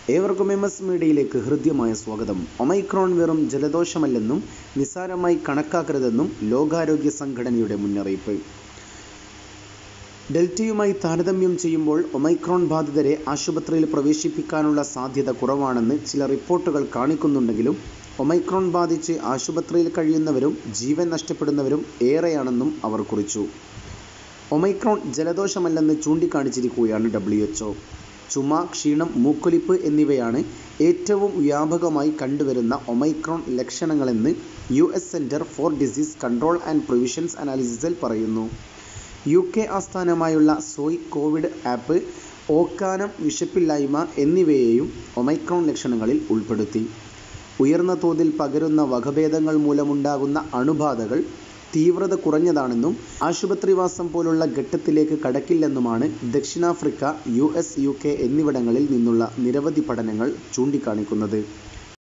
ഏവർക്കും M S മീഡിയയിലേക്ക് ഹൃദ്യമായ സ്വാഗതം ഒമൈക്രോൺ വെറും ജലദോഷമല്ലെന്നും നിസ്സാരമായി കണക്കാക്കരുതെന്നും ലോകാരോഗ്യ സംഘടനയുടെ മുന്നറിയിപ്പ് ഡെൽറ്റയുമായി താരതമ്യം ചെയ്യുമ്പോൾ ഒമൈക്രോൺ ബാധിതരെ ആശുപത്രിയിൽ പ്രവേശിപ്പിക്കാനുള്ള സാധ്യത കുറവാണെന്ന് ചില റിപ്പോർട്ടുകൾ കാണിക്കുന്നുണ്ടെങ്കിലും ഒമൈക്രോൺ ബാധിച്ച് ആശുപത്രിയിൽ കഴിയുന്നവരും ജീവൻ നഷ്ടപ്പെടുന്നവരും ഏറെയാണെന്നും അവർ കുറിച്ചു ഒമൈക്രോൺ ജലദോഷമല്ലെന്ന് ചൂണ്ടിക്കാണിച്ചിരിക്കുകയാണ് ഡബ്ല്യു എച്ച് ചുമ ക്ഷീണം മൂക്കൊലിപ്പ് എന്നിവയാണ് ഏറ്റവും വ്യാപകമായി കണ്ടുവരുന്ന ഒമൈക്രോൺ ലക്ഷണങ്ങളെന്ന് U S center for disease control and prevention അനാലിസിസിൽ പറയുന്നു യു കെ ആസ്ഥാനമായുള്ള സോയ് കോവിഡ് ആപ്പ് ഓക്കാനം വിശപ്പില്ലായ്മ എന്നിവയെയും ഒമൈക്രോൺ ലക്ഷണങ്ങളിൽ ഉൾപ്പെടുത്തി ഉയർന്ന തോതിൽ പകരുന്ന വകഭേദങ്ങൾ മൂലമുണ്ടാകുന്ന അണുബാധകൾ തീവ്രത കുറഞ്ഞതാണെന്നും ആശുപത്രിവാസം പോലുള്ള ഘട്ടത്തിലേക്ക് കടക്കില്ലെന്നുമാണ് ദക്ഷിണാഫ്രിക്ക യു എസ് യു കെ എന്നിവിടങ്ങളിൽ നിന്നുള്ള നിരവധി പഠനങ്ങൾ ചൂണ്ടിക്കാണിക്കുന്നത്